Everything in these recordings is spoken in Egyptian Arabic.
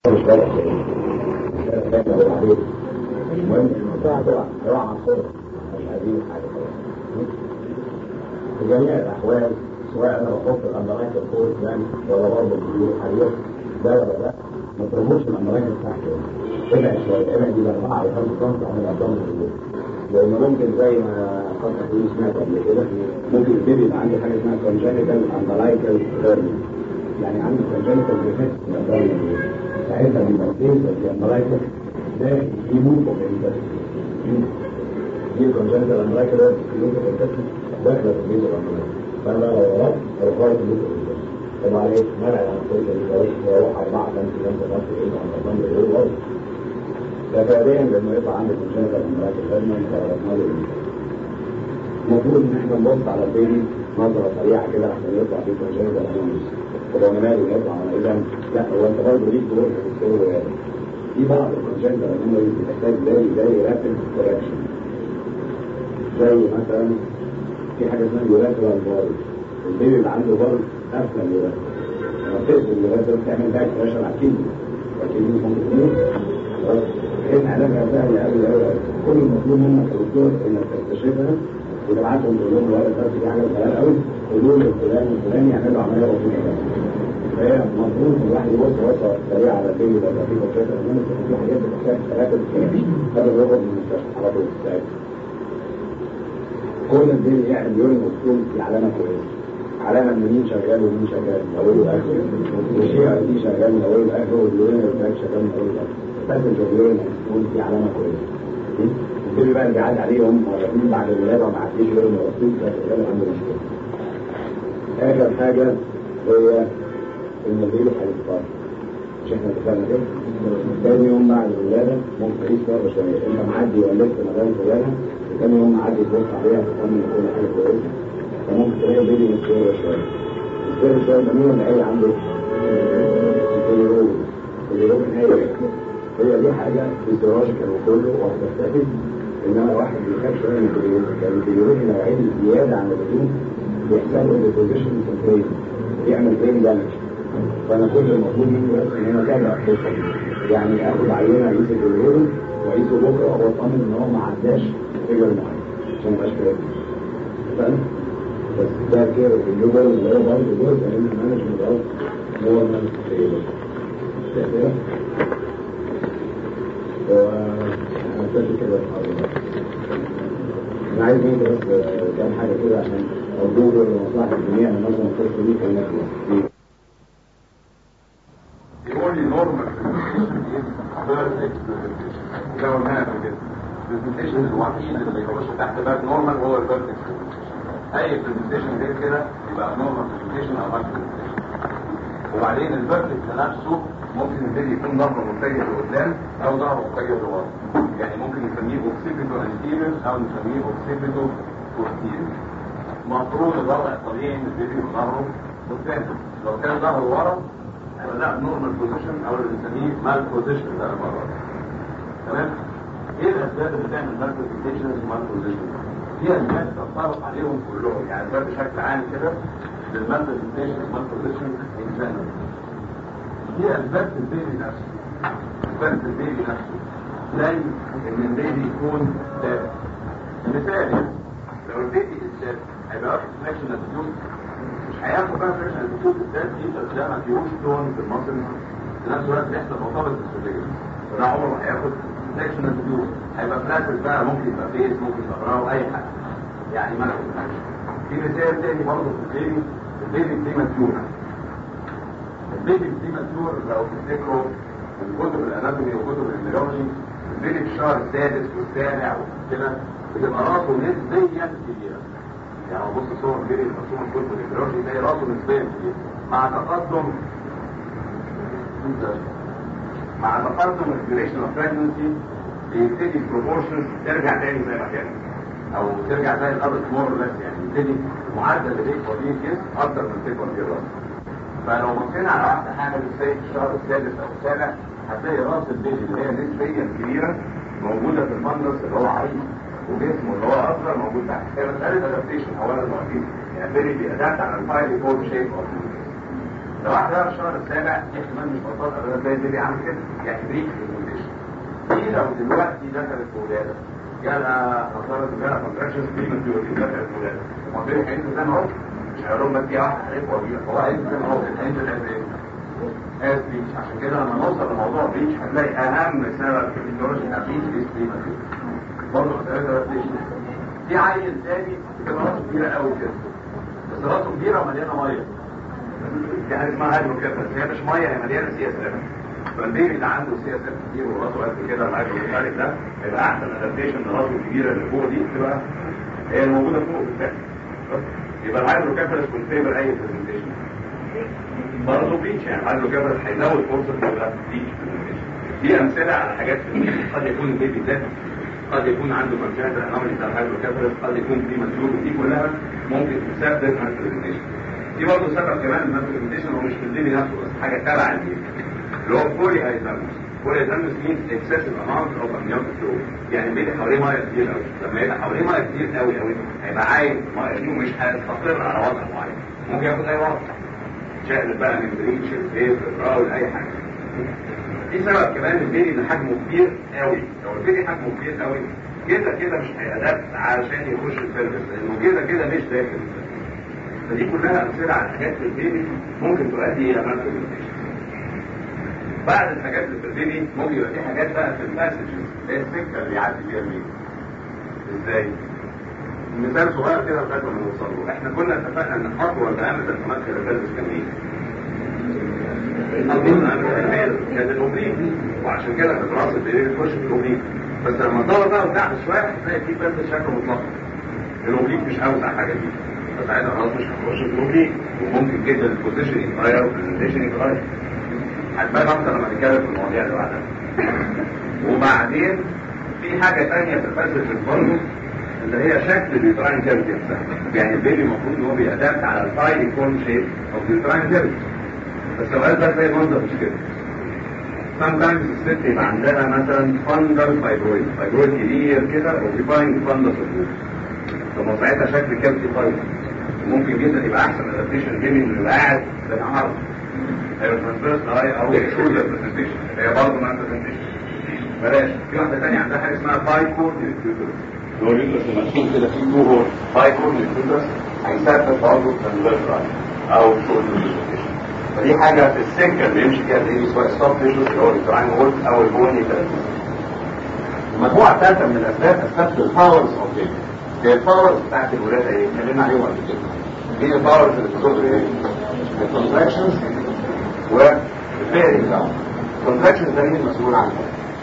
في جميع الأحوال سواء أنا بحط الأمبرايك الفوق ده ولا برضه بيقول حريق ده ولا ده ما ترموش الأمبرايك تحت ابعد شوية ابعد إلى 4 أو 5 سم عن الأبدان الجديد لأن ممكن زي ما خاطر تقول سمعت قبل كده ممكن البيبي يبقى عنده حاجة اسمها congenital umbilical hernia يعني عنده congenital defect في الأبدان الجديد ساعتها بيبقى البيبي في الأمبرايكل ده يموت وبينتهي دي congenital umbilical ده يموت وبينتهي داخله في البيت الأمبرايكل فأنا لو ورحت رفعت البيت الأمبرايكل طب عليك منع عن كل اللي واروح أربعة خمسة خمسة خمسة إيه عن الأبدان الجديد ده فعليا لما يطلع عندك مشاكل امراض الخدمه انت عرفنا له المفروض ان احنا نبص على البيبي نظره سريعه كده عشان يطلع فيه مشاكل امراض طب هو ماله يطلع على اذا لا هو انت برضه ليك دور في السير والعياده في بعض المشاكل الامراض بتحتاج زي زي رابid كوركشن زي مثلا في حاجه اسمها يوراترال بارد البيبي اللي عنده بارد اسهل يوراترال لما بتقفل اليوراترال بتعمل باك بريشر على الكدني والكدني ممكن تموت كان علاجها سهل قوي قوي كل المطلوب منك كدكتور انك تكتشفها وتبعتهم تقول لهم الولد ده في حاجه صغيره قوي قولوا له فلان وفلان يعملوا عمليه بسيطه فهي المفروض الواحد يبص بصه سريعه على البيبي لو في كوتشات في حاجات بتحتاج ثلاثه هذا الرغم من المستشفى على طول ساعتها كل البيبي يعمل يورين وسطول في علامه كويسه علامه ان مين شغال ومين شغال من اوله لاخره والشيء دي شغال من اوله لاخره واليورين شغال من اوله لاخره بس اليورين وسطول في علامه كويسه البيبي بقى اللي بيعدي عليهم مرتين بعد الولاده وما عديش يورين وسطول ده شغال عنده مشكله اخر حاجه هي ان البيبي هيتفرج مش احنا اتفقنا كده تاني يوم بعد الولاده ممكن تعيش بره شويه انت معدي ولدت مدام فلانه وتاني يوم معدي تبص عليها تطمن كل حاجه كويسه فممكن تلاقي البيبي متسير شويه متسير شويه ده مين اللي قايل عنده البيليروبين البيليروبين هي هي دي حاجه فيزيولوجيكال وكله وهتختفي انما واحد بيخاف شويه من البيليروبين لان البيليروبين لو عين زياده عن اللزوم بيحصل له ديبوزيشن في البرين بيعمل برين دامج فانا كل المطلوب مني بس ان انا اتابع القصه دي يعني اخد عينه اقيس البيليروبين واقيسه بكره واطمن ان هو ما عداش فيجر معين عشان ما يبقاش كده فاهم؟ بس ده كده الجبل اللي هو برضه جزء من المانجمنت اوف نورمال تيبل كده وهنكتفي كده انا عايز منك بس كام حاجه كده عشان ارجوك لمصلحه الجميع ننظم القصه دي في الناس يقول لي نورمال بيرفكت ده قلناها قبل كده البرزنتيشن الوحيد اللي يخش تحت باب نورمال هو البيرفكت اي برزنتيشن غير كده يبقى نورمال برزنتيشن او مالتي وبعدين البيرفكت نفسه ممكن يبتدي يكون ظهره متجه لقدام او ظهره متجه لورا يعني ممكن نسميه اوكسيبيتو انتيريور او نسميه اوكسيبيتو بوستيريور مفروض الوضع الطبيعي ان الفيديو ظهره قدام لو كان ظهره ورا يبقى ده نورمال بوزيشن او اللي بنسميه مال بوزيشن ده المره تمام ايه الاسباب اللي بتعمل مال بوزيشن ومال بوزيشن في اسباب تنطبق عليهم كلهم يعني ده بشكل عام كده للمال بوزيشن ومال بوزيشن انسان في اسباب في البيبي نفسه اسباب في البيبي نفسه زي ان البيبي يكون ثابت مثال لو البيبي ثابت هيبقى واخد فليكشن اتيتيود مش هياخد بقى فليكشن اتيتيود بالذات يبقى ده ما فيهوش تون في المصل في نفس الوقت بيحصل مرتبط بالسلوكيه فده عمره ما هياخد فليكشن اتيتيود هيبقى فلاتر بقى ممكن يبقى فيس ممكن يبقى براو اي حاجه يعني ما في مثال تاني برضه في البيبي البيبي بريماتيور البيبي بريماتيور لو تفتكروا من كتب الاناتومي وكتب النيورولوجي البيبي في الشهر السادس والسابع وكده بتبقى راسه نسبيا كبيره يعني لو بص صور البيبي المرسوم في كتب النيورولوجي تلاقي راسه نسبيا كبير مع تقدم مع تقدم الديوريشن اوف بريجنسي بيبتدي البروبورشن ترجع تاني زي ما كانت او ترجع زي الارض مور بس يعني يبتدي المعدل اللي بيكبر فيه الجسم اكتر من تكبر فيه الراس فلو بصينا على واحده حامل ازاي في الشهر السادس او السابع هتلاقي راس البيبي اللي هي نسبيا كبيره موجوده في المنرس اللي هو عريض وجسمه اللي هو اصغر موجود تحت هي مساله ادابتيشن اولا وحيد يعني البيبي بيأدابت على الفايل فور شيب اوف لو واحده بقى في الشهر السابع دي احتمال مش بطال ابدا زي اللي بيعمل كده يعني بريك ريكومنديشن دي لو دلوقتي دخلت في ولاده جالها حصلت جالها كونتراكشنز بريماتيور دخلت في ولاده هو بين هينزل زي ما هو مش هيقول لهم بس دي واحده عليك وبيها هو هينزل زي ما هو هينزل قد ايه؟ از بريتش عشان كده لما نوصل لموضوع بريتش هتلاقي اهم سبب في الفيزيولوجي بتاع بريتش از بريماتيور برضه مسألة في عيل تاني كان راسه كبيرة قوي كده بس راسه كبيرة ومليانة مية دي حاجة اسمها هايدروكيفالس هي مش مية هي مليانة سي اس اف فالبيبي اللي عنده سي اس اف كتير وراسه قد كده الهايدروكيفالس ده يبقى احسن ادابتيشن لراسه الكبيرة اللي فوق دي تبقى هي الموجودة فوق بالفعل يبقى الهايدروكيفالس كنت فيبر اي برزنتيشن برضه بيتش يعني الهايدروكيفالس هيزود فرصة يبقى بيتش برزنتيشن دي امثلة على حاجات في البيبي قد يكون البيبي ده قد يكون عنده كونجنتال انومالي بتاع الهايدروكابلس قد يكون في مسلوب دي كلها ممكن تسبب مالبرزنتيشن دي برضه سبب كمان المالبرزنتيشن هو مش في البيبي نفسه بس حاجه تبع البيبي اللي هو بولي هايزاموس بولي هايزاموس مين اكسسيف اماونت اوف امنيوتيك فلويد يعني البيبي حواليه ميه كتير قوي لما يبقى حواليه ميه كتير قوي قوي هيبقى عايز الميه دي ومش هيستقر على وضع معين ممكن ياخد اي وضع شقلب بقى من بريتش الفيف الراول اي حاجه في سبب كمان البيبي اللي حجمه كبير قوي لو البيبي حجمه كبير قوي كده كده مش هيأدبت علشان يخش السيرفس لانه كده كده مش داخل فدي كلها امثله على حاجات في البيبي ممكن تؤدي الى مالبرزنتيشن بعد الحاجات اللي في البيبي ممكن يبقى في حاجات بقى في المسجز اللي هي السكه اللي يعدي بيها البيبي ازاي؟ مثال صغير كده لغايه ما نوصل له احنا كنا اتفقنا ان اطول واهم ترسيمات في الريفيرس كان ايه؟ اظن كان الاوبليك وعشان كده في دراسه البيبي بتخش في الاوبليك بس لما تدور بقى وتحت شويه هتلاقي في بس شكل مطلق الاوبليك مش اوسع حاجه دي فساعتها خلاص مش هتخش في الاوبليك وممكن جدا البوزيشن يتغير والبرزنتيشن يتغير هتبان اكتر لما نتكلم في المواضيع اللي بعدها وبعدين في حاجه ثانيه في الفاسد برضه اللي هي شكل اليوتراين كافيتي نفسها يعني البيبي المفروض ان هو بيأدابت على الفايل كون شيب اوف اليوتراين كافيتي بس اوقات بقى زي المنظر مش كده sometimes الست يبقى عندها مثلا فندل فايبرويد فايبرويد كبير كده اوكيباينج فندل فايبرويد طب ساعتها شكل كابتي فايبر ممكن جدا يبقى احسن ادابتيشن بين انه يبقى قاعد بالعرض هيبقى ترانسفيرس لاي او شولدر برزنتيشن هي برضه ما برزنتيشن بلاش في واحده ثانيه عندها حاجه اسمها باي كورد هو اليوترس المقسوم كده فيه تو هول باي كورد اليوترس هيثبت برضه ترانسفيرس او شولدر برزنتيشن فدي حاجة في السكة اللي يمشي فيها البيبي سواء ستوب تيشوز اللي هو التراين وول او البوني تلاتيز المجموعة الثالثة من الأسباب أسباب الباورز أوف بيبي هي الباورز بتاعت الولادة إيه؟ اتكلمنا عليهم قبل كده هي الباورز اللي بتصدر إيه؟ الكونتراكشنز والفيرنج داون الكونتراكشنز ده مين المسؤول عنه؟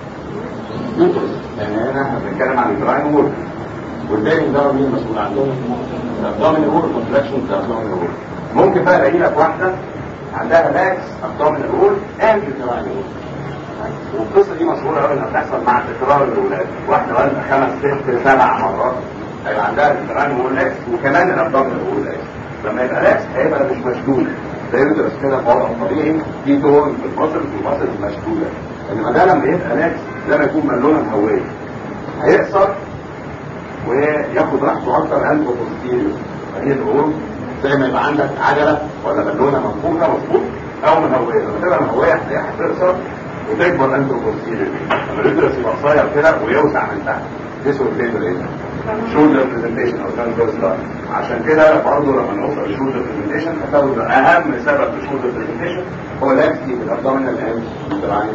يوترس يعني هنا احنا بنتكلم عن التراين وول والفيرنج داون مين المسؤول عنه؟ الابدومين وول كونتراكشنز الابدومين وول ممكن بقى الاقي لك واحدة عندها لاكس ابدومينال وول اند يوتراين وول والقصه دي مشهوره قوي انها بتحصل مع تكرار الولاد واحده والده خمس ست سبع مرات هيبقى عندها اليوتراين وول لاكس وكمان الابدومينال وول لاكس لما يبقى لاكس هيبقى مش مشدود زي يدرس كده في وضع طبيعي في دهون في المصل والمصل مشدوده انما ده لما يبقى لاكس زي ما يكون بالونه مهويه هيقصر وياخد راحته اكتر قلب بوستيريور فهي الامور زي ما يبقى عندك عجلة ولا بالونة منفوخة مظبوط او مهوية لما تبقى مهوية هتلاقيها هتقصر وتكبر انت وبوستيريور لما الادرس يبقى قصير كده ويوسع من تحت جسم الفيبر ايه شولدر برزنتيشن او ترانسفيرس لاين عشان كده برضه لما نوصل لشولدر برزنتيشن هتاخد اهم سبب لشولدر برزنتيشن هو لاكسي في الابدومينال اند الدراعين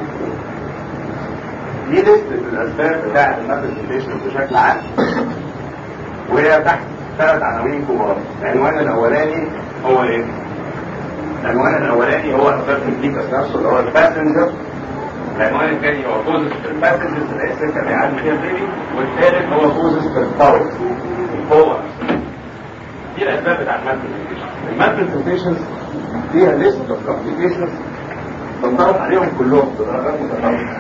دي لسه الاسباب بتاعت المابرزنتيشن بشكل عام وهي تحت ثلاث عناوين كبار العنوان الاولاني هو ايه العنوان الاولاني هو اسباب الديكس نفسه اللي هو الباسنجر العنوان الثاني هو كوزس في الباسنجرز اللي هي السكه اللي قاعد فيها البيبي والثالث هو كوزس في الباور هو دي الاسباب بتاعت المالبرزنتيشن المالبرزنتيشنز فيها ليست اوف كومبليكيشنز بنضغط عليهم كلهم بدرجات متفاوته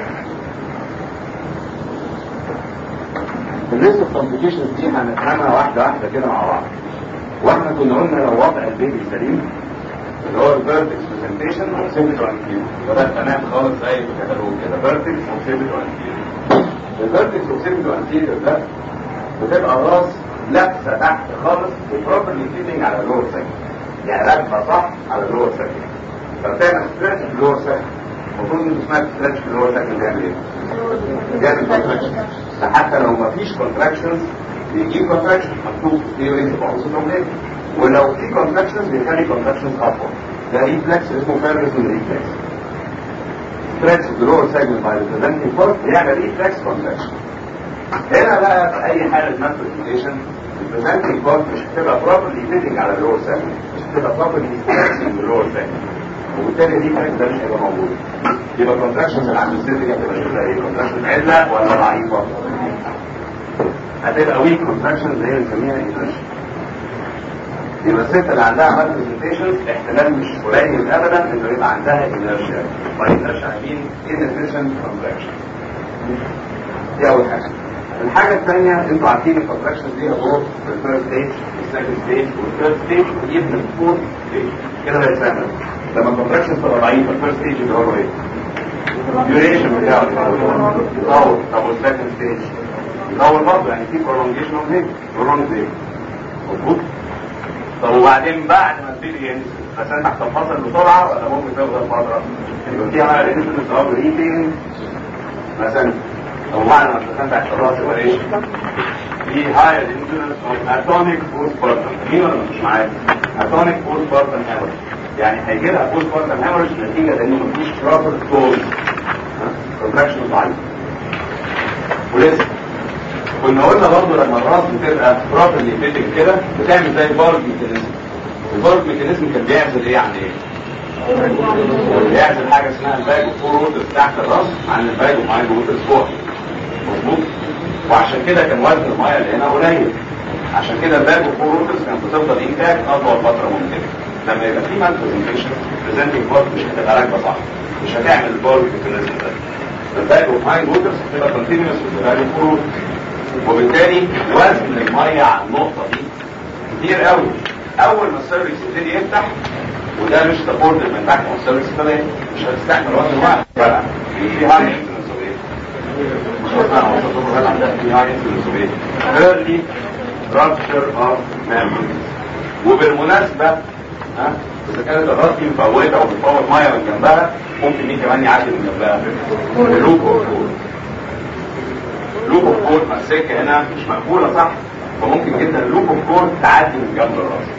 الليست اوف كومبليكيشنز دي هنفهمها واحده واحده كده مع بعض واحنا كنا قلنا لو وضع البيبي سليم اللي هو الفيرتكس برزنتيشن وسيبت وانتيريور وده تمام خالص زي ما كتبوه كده فيرتكس وسيبت وانتيريور الفيرتكس وسيبت وانتيريور ده بتبقى راس لابسه تحت خالص وبروبرلي فيتنج على اللور سكند يعني راكبه صح على اللور سكند فبتعمل ستريتش في اللور ساكن المفروض انت سمعت ستريتش في اللور ساكن بيعمل ايه؟ بيعمل كونتراكشن فحتى لو مفيش كونتراكشنز بيجيب كونتراكشن مكتوب في ثيوري في ولو في كونتراكشنز بيخلي كونتراكشنز اقوى ده ريفلكس اسمه فيرجسون ريفلكس ستريتش في اللور ساكن باي البريزنتنج بارت بيعمل ريفلكس كونتراكشن هنا بقى في اي حاله مانفستيشن البريزنتنج بارت مش هتبقى بروبرلي فيتنج على اللور ساكن مش هتبقى بروبرلي ستريتشنج اللور ساكن وبالتالي دي كانت ده مش هيبقى موجود يبقى كونتراكشن اللي عند الست دي هتبقى شكلها ايه كونتراكشن عله ولا ضعيفه هتبقى ويك كونتراكشن اللي هي بنسميها انرشيا يبقى الست اللي عندها مالبرزنتيشن احتمال مش قليل ابدا انه يبقى عندها انرشيا والانرشيا عايزين انرشيا كونتراكشن دي اول حاجه الحاجة الثانية انتوا عارفين الكونتراكشن دي هو في الفيرست ستيج والسكند ستيج والثيرد ستيج ويبقى الفورث ستيج كده بقت سهلة لما الكونتراكشن تبقى ضعيفة الفيرست ستيج اللي هو ايه؟ الديوريشن بتاعه يطول طب والسكند ستيج يطول برضه يعني في prolongation of هيك prolonged هيك مظبوط؟ طب وبعدين بعد ما تبتدي ينزل بس انت هتنفصل بسرعة ولا ممكن تفضل فترة؟ يبقى فيها بقى الانسولين اوف ريتنج مثلا او بعد ما تدخلت على الشراط سيبريشن في هاير انسولينس اوف اتونيك بوست بارتن مين ولا مش معايا؟ اتونيك بوست بارتن هيموريج يعني هيجي لها بوست بارتن هيموريج نتيجه لان مفيش بروبر كوز كونتراكشن ضعيف ولسه كنا قلنا برضه لما الراس بتبقى بروبرلي فيتنج كده بتعمل زي البارد ميكانيزم البارد ميكانيزم كان بيعمل ايه يعني ايه؟ بيعمل حاجه اسمها الباج فور ووتر تحت الراس عن الباج ومايند ووتر فوق مظبوط وعشان كده كان وزن الميه اللي هنا قليل عشان كده الباج فور ووتر كانت بتفضل انتاج اطول فتره ممكنه لما يبقى في مان برزنتيشن بريزنتنج بارت مش هتبقى راكبه صح مش هتعمل البارد ميكانيزم ده الباج ومايند ووتر هتبقى كونتينوس في الباج فور ووتر وبالتالي وزن الميه على النقطه دي كتير قوي اول ما السيرفيس يبتدي يفتح وده مش سبورت من تحت السيرفيس كده مش هتستحمل وزن الميه فعلا في هاي انفلونس اوف في هاي انفلونس اوف early rupture of memory وبالمناسبه ها اذا كانت الراس دي مفوته وبتفوت ميه من جنبها ممكن مين كمان يعدي من جنبها اللوب اوف كول لوب اوف كول ما السكه هنا مش مقفوله صح فممكن جدا اللوب اوف كول تعدي من جنب الراس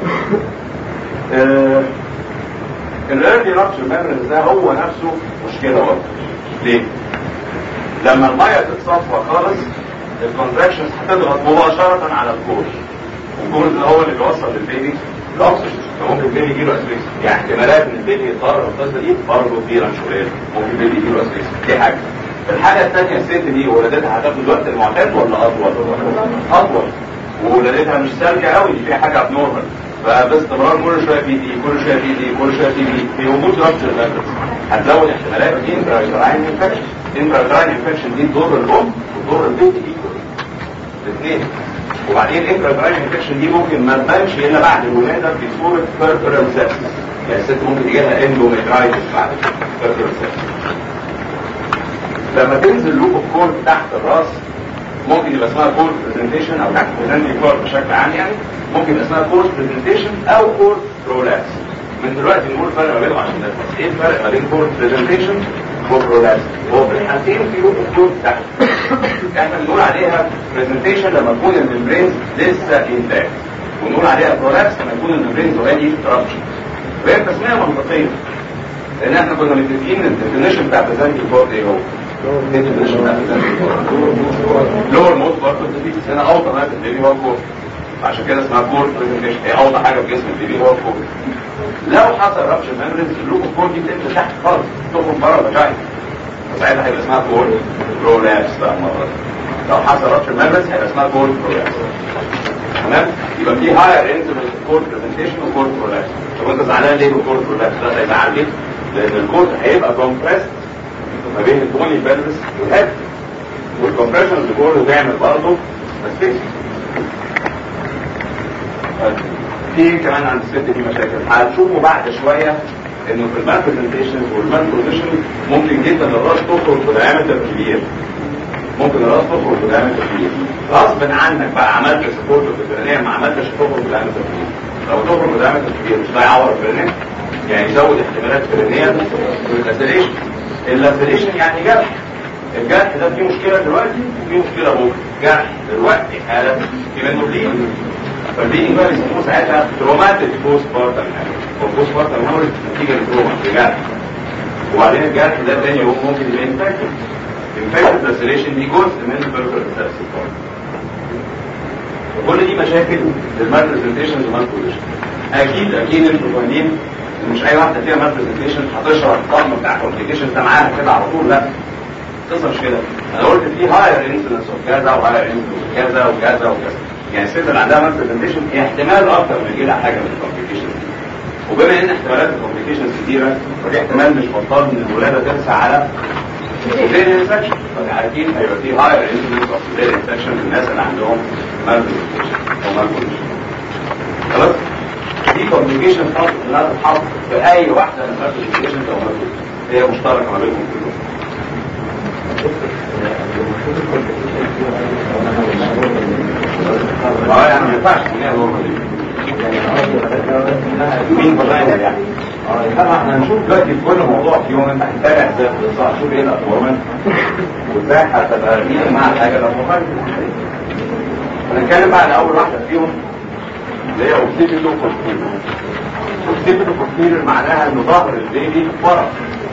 الايرلي رابتشر ميموريز ده هو نفسه مشكله برضه ليه؟ لما الميه تتصفى خالص الكونتراكشنز هتضغط مباشره على الكور الكور ده هو اللي بيوصل للبيبي الاكسجين فممكن البيبي يجيله اسبيكس يعني احتمالات ان البيبي يتضرر القصه دي برضه كبيره مش قليله ممكن البيبي يجيله اسبيكس دي حاجه الحاجه الثانيه الست دي ولادتها هتاخد الوقت المعتاد ولا اطول؟ اطول وولادتها مش سالكه قوي دي فيها حاجه ابنورمال فباستمرار كل شويه بي دي كل شويه بي دي كل شويه بي دي في وجود رابطه الماتريكس هتزود احتمالات انترايتراين انفكشن انترايتراين انفكشن دي دور الام ودور البيبي ايكوال الاثنين وبعدين الانترايتراين انفكشن دي ممكن ما تبانش الا بعد الولاده في صوره بيربرال سيبس يعني الست ممكن يجي لها اندوميترايتس بعد بيربرال سيبس لما تنزل لوب الكور تحت الراس ممكن يبقى اسمها كورس برزنتيشن او تحت برزنتنج كورس بشكل عام يعني ممكن يبقى اسمها كورس برزنتيشن او كورس برولابس من دلوقتي نقول الفرق ما بينهم عشان نفهم ايه الفرق ما بين كورس برزنتيشن وبرولابس هو في الحالتين في لوب الكور تحت احنا بنقول عليها برزنتيشن لما تكون الممبرين لسه انتاج ونقول عليها برولابس لما يكون الممبرين اوريدي رابشن وهي تسميه منطقيه لان احنا كنا متفقين الديفينيشن بتاع برزنتنج كورس ايه هو لور موت بارت اوف ذا هنا اوطى حاجه في البيبي هو الكور عشان كده اسمها كور برزنتيشن هي اوطى حاجه في جسم البيبي هو الكور لو حصل رابشر ميموريز اللوب الكور دي بتنزل تحت خالص تخرج بره الفاجاين فساعتها هيبقى اسمها كور برولابس بقى المره دي لو حصل رابشر ميموريز هيبقى اسمها كور برولابس تمام يبقى في هاير انترنال كور برزنتيشن وكور برولابس طب انت زعلان ليه بالكور برولابس ده هيزعل ليه؟ لان الكور هيبقى كومبريست ما بين التوني بلبس والهيد والكمبريشن اللي جوه بيعمل برضه اسفكس في كمان عند الست دي مشاكل هتشوفوا بعد شويه انه في المان برزنتيشن والمان بوزيشن ممكن جدا الراس تخرج بدايمتر كبير ممكن الراس تخرج بدايمتر كبير غصب عنك بقى عملت سبورت في البدنيه ما عملتش تخرج بدايمتر كبير لو تخرج بدايمتر كبير مش ده يعور البرنامج يعني يزود احتمالات فرنية واللاسليشن اللاسليشن يعني جرح الجرح ده فيه مشكلة دلوقتي وفيه مشكلة بكرة جرح دلوقتي حالة في منه بليد فالبليدنج بقى بيسموه ساعتها تروماتيك بوست بارتم او بوست بارتم هورج نتيجة لتروما لجرح وبعدين الجرح ده تاني يوم ممكن يبقى انفكتد انفكتد لاسليشن دي جزء من البرفر سبسي كل دي مشاكل للمال برزنتيشن والمال بوزيشن اكيد اكيد انتوا فاهمين ان مش اي واحده فيها مال برزنتيشن هتشرح الطقم بتاع الكومبليكيشن ده معاها كده على طول لا القصه مش كده انا قلت في هاير انسلنس اوف كذا وهاير انسلنس كذا وكذا وكذا يعني الست اللي عندها مال برزنتيشن احتمال اكتر من يجي لها حاجه من الكومبليكيشن وبما ان احتمالات الكومبليكيشنز كتيره ففي احتمال مش بطال ان الولاده ترسى على سيزيريان انفكشن فاكيد هيبقى في هاير انسلنس اوف سيزيريان انفكشن في الناس اللي عندهم مال برزنتيشن او مال بوزيشن خلاص دي كومبليكيشن خاصه انها تتحط في اي واحده من المال برزنتيشن او مال بوزيشن هي مشتركه ما بينهم كلهم اه يعني ما ينفعش تسميها نورمال مين فضائل يعني طبعا احنا هنشوف دلوقتي في كل موضوع في يوم انت هتتابع ازاي بتصح شوف ايه الاطوار وازاي هتبقى مين مع الحاجه لو مخالفه هنتكلم بقى على اول واحده فيهم اللي هي اوكسيبيتو كوستيرو اوكسيبيتو كوستيرو معناها ان ظهر البيبي ورا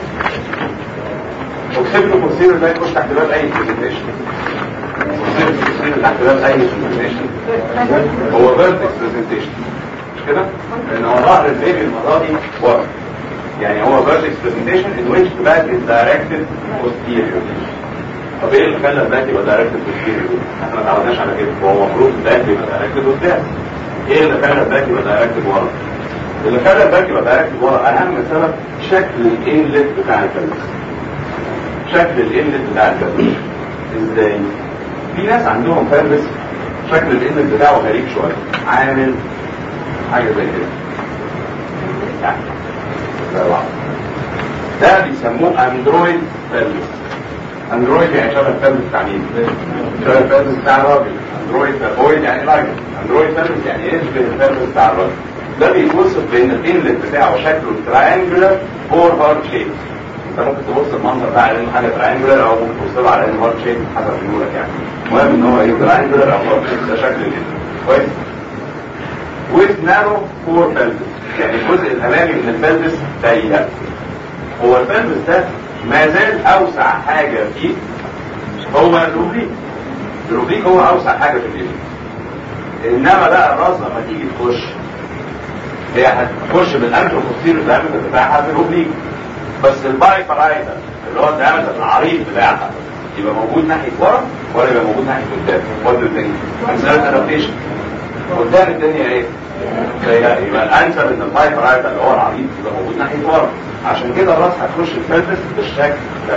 اوكسيبيتو كوستيرو ده يخش تحت باب اي برزنتيشن اوكسيبيتو كوستيرو تحت باب اي برزنتيشن هو فيرتكس برزنتيشن مش كده؟ لان هو ظهر البيبي المره دي ورا يعني هو vertex presentation in which the back is directed posteriorly طب ايه اللي خلى الباك يبقى directed posteriorly؟ احنا ما تعودناش على كده هو المفروض الباك يبقى directed قدام ايه اللي خلى الباك يبقى directed ورا؟ اللي خلى الباك يبقى directed ورا اهم سبب شكل الانلت بتاع الفلس شكل الانلت بتاع الفلس ازاي؟ في ناس عندهم فلس شكل الانلت بتاعه غريب شويه عامل حاجه زي كده يعني ده بيسموه اندرويد فيلز اندرويد يعني شبه الفيلز بتاع مين؟ شبه الفيلز بتاع الراجل اندرويد فويد يعني راجل اندرويد فيلز يعني يشبه الفيلز بتاع الراجل ده بيتوصف بان الانلت بتاعه شكله تراينجولار فور هارد شيب انت ممكن تبص المنظر ده على انه حاجه تراينجولار او ممكن تبص له على انه هارد شيب حسب ميولك يعني المهم ان هو ايه تراينجولار او هارد شيب ده شكل الانلت كويس with narrow four pelvis يعني الجزء الامامي من البلبس ضيق هو البلبس ده ما زال اوسع حاجه فيه هو الروبليك الروبليك هو اوسع حاجه في الجسم انما بقى الراس لما تيجي تخش هي هتخش بالانتروبوستير الدايمتر بتاعها في الروبليك بس الباي بارايتر اللي هو الدايمتر العريض بتاعها يبقى موجود ناحيه ورا ولا يبقى موجود ناحيه قدام وات الثاني مساله ادابتيشن قدام الدنيا ايه يبقى الانسر ان البايب رايت اللي هو العريض يبقى موجود ناحيه ورا عشان كده الراس هتخش الفلفس بالشكل ده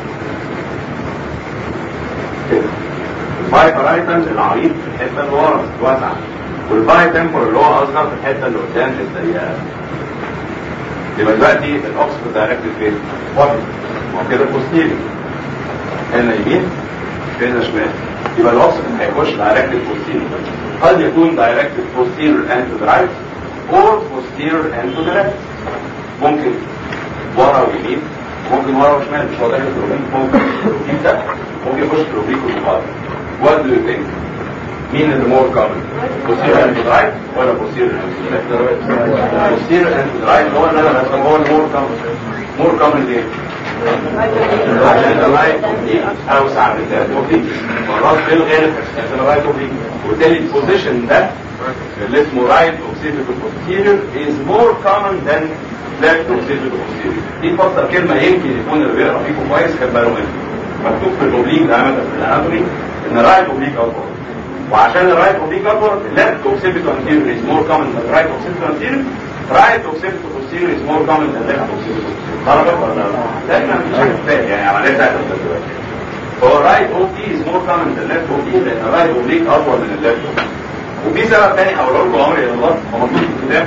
كده البايب رايتال العريض في الحته اللي ورا واسعه والباي تمبر اللي هو اصغر في الحته اللي قدام الضيقه يبقى دلوقتي الاوكسفورد دايركتد فين؟ ورا ما هو كده بوستيري هنا يمين هنا شمال يبقى الاوكسفورد هيخش دايركتد بوستيري قد يكون directed posterior and to the right or posterior and to the left ممكن ورا ويمين ممكن ورا وشمال مش هو داخل في الروبيك ممكن الروبيك ده ممكن يخش في الروبيك والمقابل what do you think مين اللي more common posterior and to the right ولا posterior and to the left posterior and to the right هو اللي انا بسميه هو المور common more common ليه عشان الرايت اوبليك اوسع من الليفت اوبليك مرات في الغالب عشان الرايت اوبليك وبالتالي البوزيشن ده اللي اسمه رايت اوكسيديتو بوستيريور is more common than left اوكسيديتو posterior دي تفسر كلمه يمكن يكون اللي بيقرا فيكم كويس خد باله منها مكتوب في الاوبليك ده مثلا في الاناتومي ان رايت اوبليك اكبر وعشان الرايت اوبليك اكبر left اوكسيديتو anterior is more common than right اوكسيديتو anterior right اوكسيديتو posterior is more common than left اوكسيديتو غلط ولا لا؟ دايما مش عارف يعني عمليه بتاعت دلوقتي هو الرايت او تي از مور كومن من الليفت او تي لان الرايت اوبليك اطول من الليفت وفي سبب تاني هقوله لكم عمري يا الله هو مكتوب في الكتاب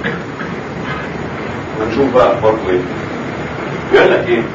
ونشوف بقى برضه ايه بيقول لك ايه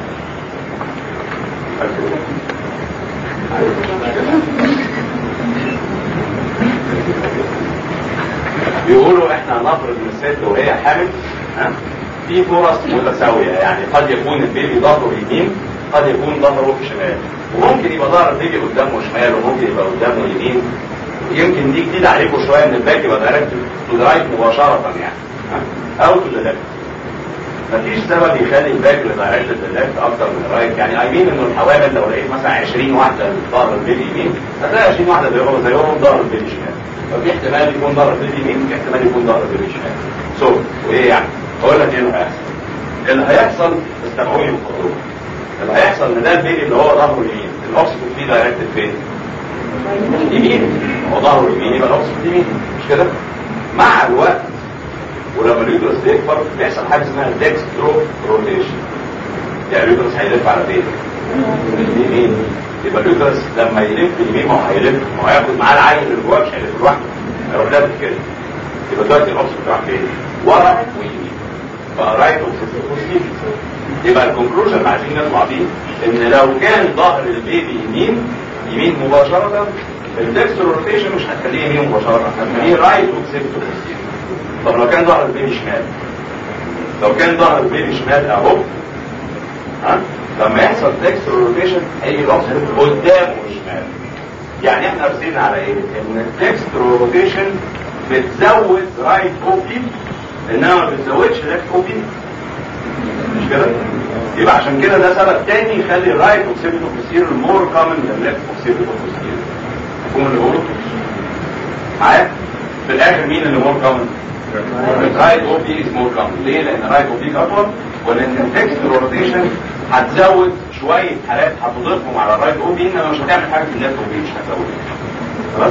بيقولوا احنا نفرض ان الست وهي حامل ها في فرص متساويه يعني قد يكون البيبي ظهره يمين قد يكون ظهره شمال وممكن يبقى ظهر البيبي قدامه شمال وممكن يبقى قدامه يمين يمكن دي جديده عليكم شويه ان الباك يبقى دايركت تو رايت مباشره يعني ها؟ او تو ليفت مفيش سبب يخلي الباك لدايركت ليفت اكتر من الرايت يعني اي مين انه الحوامل لو لقيت مثلا 20 واحده ظهر البيبي يمين هتلاقي 20 واحده زيهم زيهم ظهر البيبي شمال ففي احتمال يكون ظهر البيبي يمين في احتمال يكون ظهر البيبي شمال سو وايه يعني؟ هقول لك ايه اللي هيحصل اللي هيحصل استمعوني وخطوه اللي هيحصل ان ده البيبي اللي هو ظهره اليمين الاوكسجين فيه دايركت فين؟ يمين هو ظهره اليمين يبقى الاوكسجين يمين مش كده؟ مع الوقت ولما اليوترس يكبر بيحصل حاجه اسمها ديكسترو روتيشن يعني اليوترس هيلف على فين؟ اليمين يبقى اليوترس لما يلف اليمين ما هو هيلف ما هو هياخد معاه العين اللي جواه مش هيلف لوحده هيروح لافف كده يبقى دلوقتي الاوكسجين راح فين؟ ورا ويمين بقى رايت وبوزيتيف يبقى الكونكلوجن اللي عايزين نطلع بيه ان لو كان ظهر البيبي يمين يمين مباشرة الدكستر روتيشن مش هتخليه يمين مباشرة هتخليه رايت وبوزيتيف طب لو كان ظهر البيبي شمال لو كان ظهر البيبي شمال اهو ها لما يحصل دكستر روتيشن هيجي الاوكسجين قدامه شمال يعني احنا رسينا على ايه؟ ان الدكستر روتيشن بتزود رايت اوبي انما ما بتزودش ليفت اوبي مش كده؟ يبقى عشان كده ده سبب تاني يخلي الرايت اوكسيبيتو بوستيريور مور كومن ذان ليفت اوكسيبيتو بوستيريور مفهوم اللي بقوله؟ معايا؟ في الاخر مين اللي مور كومن؟ الرايت او بي از مور كومن ليه؟ لان الرايت او بي اطول ولان التكست روتيشن هتزود شويه حالات هتضيفهم على الرايت او بي انما مش هتعمل حاجه في الليفت او بي مش هتزود خلاص؟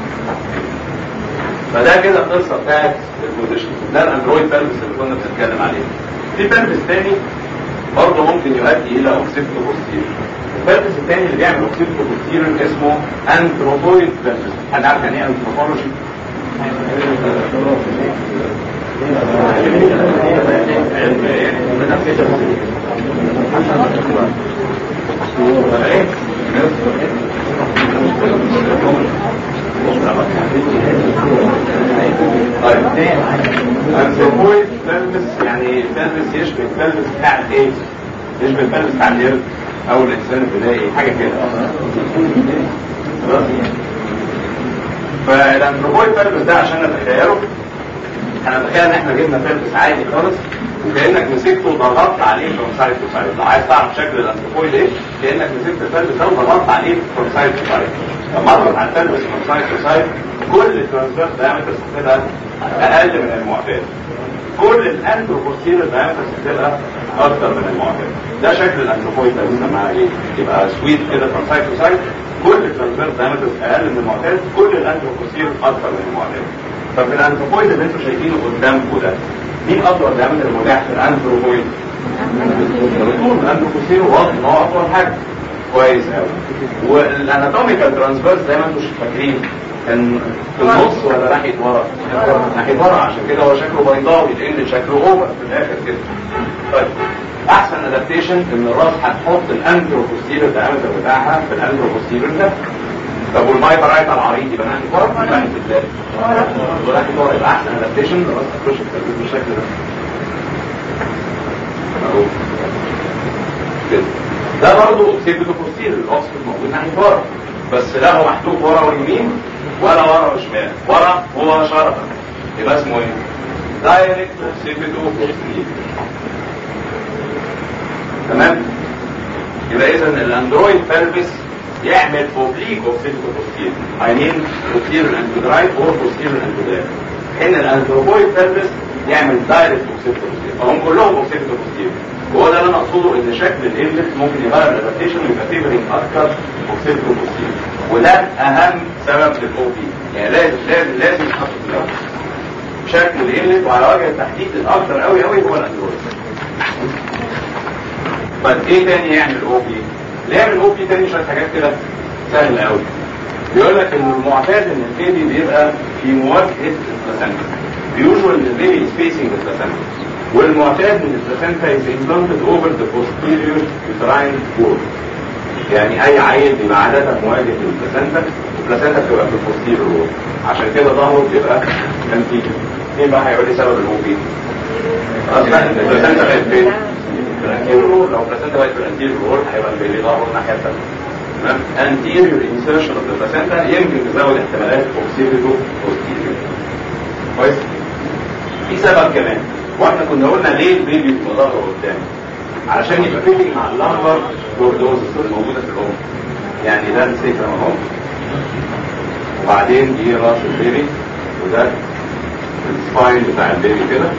فده كده القصه بتاعت البوزيشن ده الاندرويد بيرفس اللي كنا بنتكلم عليه في بيرفس تاني برضه ممكن يؤدي الى اوكسيبتو بوستيريور البيرفس التاني اللي بيعمل اوكسيبتو بوستيريور اسمه انثروبويد بيرفس حد عارف يعني ايه انثروبولوجي؟ طيب انثروبويد بلبس يعني بلبس يشبه البلبس بتاع الايه؟ يشبه البلبس بتاع القرد او الانسان البدائي حاجه كده خلاص فالانثروبويد بلبس ده عشان نتخيله هنتخيل ان احنا جبنا بلبس عادي خالص وكانك مسكته وضغطت عليه فروم سايد تو سايد لو عايز تعرف شكل الانثروبويد ايه كانك مسكت البلبس ده وضغطت عليه فروم سايد تو سايد لما اضغط على البلبس فروم سايد تو سايد كل الترانسفيرس دايمترز بتبقى اقل من المعتاد كل الانثروبوستيريور دايمترز بتبقى اكتر من المعتاد ده شكل الانثروبويد ده بنسميها ايه يبقى سويت كده فروم سايد تو سايد كل الترانسفيرس دايمترز اقل من المعتاد كل الانثروبوستيريور اكتر من المعتاد طب الانثروبويد اللي انتم شايفينه قدامكم ده مين اطول دايمتر متاح في الانثروبويد؟ الطول الانثروبوستيريور واضح ان هو اطول حاجه كويس قوي والاناتوميكال ترانسفيرس زي ما انتم فاكرين كان في النص ولا ناحيه ورا؟ ناحيه ورا عشان كده هو شكله بيضاوي لان شكله اوفر في الاخر كده طيب احسن ادابتيشن ان الراس هتحط الانثروبوستيريور دايمتر بتاعها في الانثروبوستيريور ده طب والمايبر رايت على العريض يبقى ناحيه ورا يبقى ناحيه ازاي؟ وناحيه ورا يبقى احسن ادابتيشن الراس تخش في بالشكل ده اهو كده ده برضه اوكسيبتو بوستيريور الاوكسيد موجود ناحيه ورا بس لا هو محطوط ورا واليمين ولا ورا وشمال ورا مباشرة يبقى اسمه ايه؟ دايركت اوكسيبتو بوستيريور تمام؟ يبقى اذا الاندرويد بلبس يعمل اوبليك اوكسيبتو بوستيريور I mean posterior and right or posterior and left ان الانثروبويد بلبس يعمل دايركت اوكسيبتو بوستيريور فهم كلهم اوكسيبتو بوستيريور وهو ده اللي انا اقصده ان شكل الانلت ممكن يغير الادابتيشن ويبقى فيفرنج اكتر اوكسيبتو بوستيريور وده اهم سبب للاو بي يعني لازم لازم لازم يتحط في الاول شكل الانلت وعلى وجه التحديد الاكثر قوي قوي هو الاندرويد طيب ايه تاني يعمل او بي؟ اللي يعمل او بي تاني شويه حاجات كده سهله قوي بيقول لك ان المعتاد ان البيبي بيبقى في مواجهه البلاسنتا يوجوال ان البيبي سبيسنج البلاسنتا والمعتاد ان البلاسنتا از implanted over the posterior uterine wall يعني اي عيل بيبقى عاده مواجه للبلاسنتا البلاسنتا بتبقى في البوستيريور وول عشان كده ظهره بيبقى انتيريور مين بقى هيقول لي سبب الاوبي اصلا البلاسنتا بقت فين؟ في الانتيريور وول لو البلاسنتا بقت في الانتيريور وول هيبقى البيبي ظهره الناحيه الثانيه تمام anterior insertion of the placenta يمكن تزود احتمالات اوكسيبيتو posterior كويس في سبب كمان واحنا كنا قلنا ليه البيبي بيبقى ظهره قدام علشان يبقى فيتنج مع اللمبر بوردوزس اللي موجوده في الام يعني ده السيكرم اهو وبعدين دي راس البيبي وده السباين بتاع البيبي كده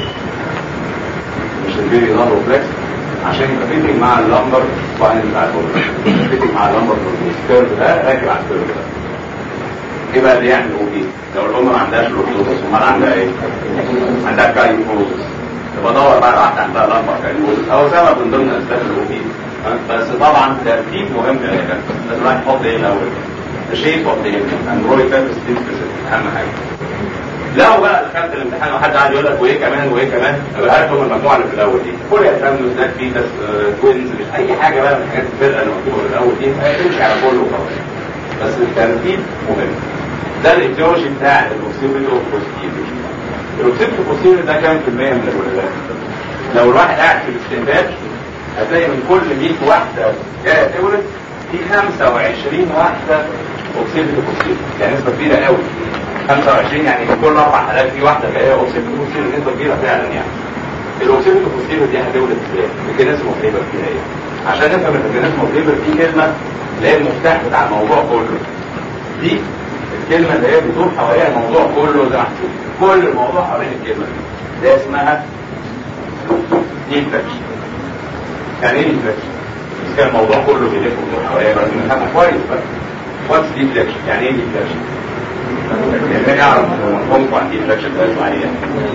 مش البيبي ظهره فليكس عشان يبقى فيتنج مع اللمبر سباين بتاع البيبي فيتنج مع اللمبر الكيرف ده راكب على الكيرف ده ايه بقى اللي يعمل اوبي لو الام ما عندهاش لوكتوزس امال عندها ايه عندها كايفوزس يبقى دور بقى واحده عندها لمبر كايفوزس او سبب من ضمن اسباب الاوبي بس طبعا ترتيب مهم يا جماعه لازم الواحد يحط ايه الاول الشيب اوف ذا اندرويد فابس اهم حاجه لو بقى دخلت الامتحان وحد قاعد يقول لك وايه كمان وايه كمان ابقى عارف هم المجموعه اللي في الاول دي كل يهتم سناك فيتس توينز مش اي حاجه بقى من الحاجات الفرقه اللي مكتوبه في الاول دي تمشي على كله وخلاص بس الترتيب مهم ده الايديولوجي بتاع الاوكسيبيتو بوستيريور الاوكسيبيتو بوستيريور ده كام في المية من الولادات لو الواحد قاعد في الاستنتاج هتلاقي من كل 100 واحدة جاية تولد في 25 واحدة اوكسيبيتو بوستيريور يعني نسبة كبيرة قوي 25 يعني من كل اربع حالات في واحدة جاية اوكسيبيتو بوستيريور نسبة كبيرة فعلا يعني الاوكسيبيتو بوستيريور دي هتولد ازاي؟ الميكانيزم اوف ليبر فيها ايه؟ عشان نفهم الميكانيزم اوف ليبر في كلمة اللي هي المفتاح بتاع الموضوع كله دي الكلمة اللي هي بتدور حواليها الموضوع كله زي ما كل الموضوع حوالين الكلمة دي ده اسمها ديفلكشن يعني ايه ديفلكشن؟ بس كان الموضوع كله بيلف ويدور حواليها بس نفهمها كويس بقى واتس ديفلكشن يعني ايه ديفلكشن؟ يعني يعرف مفهومكم عن ديفلكشن ده اسمه ايه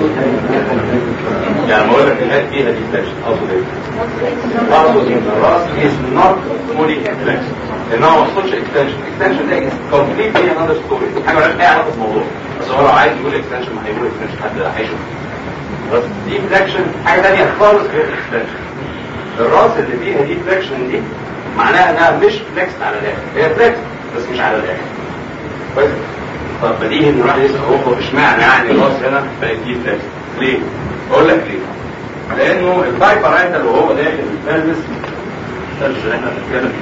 يعني لما اقول لك الناس فيها ديفلكشن اقصد ايه؟ اقصد ان الراس is not fully deflection ان هو ما وصلش اكستنشن اكستنشن ده كومبليتلي انذر ستوري حاجه مالهاش اي علاقه بالموضوع بس هو لو عايز يقول اكستنشن ما هيقول اكستنشن حد هيشوف بس دي فليكشن حاجه ثانيه خالص غير الاكستنشن الراس اللي فيها دي فليكشن دي معناها انها مش فليكس على الاخر هي فليكس بس مش على الاخر كويس طب بديهي ان الواحد يسال هو اشمعنى يعني الراس هنا بقت دي فليكس ليه؟ اقول لك ليه لانه البايبرايتال وهو داخل البلبس اللي احنا بنتكلم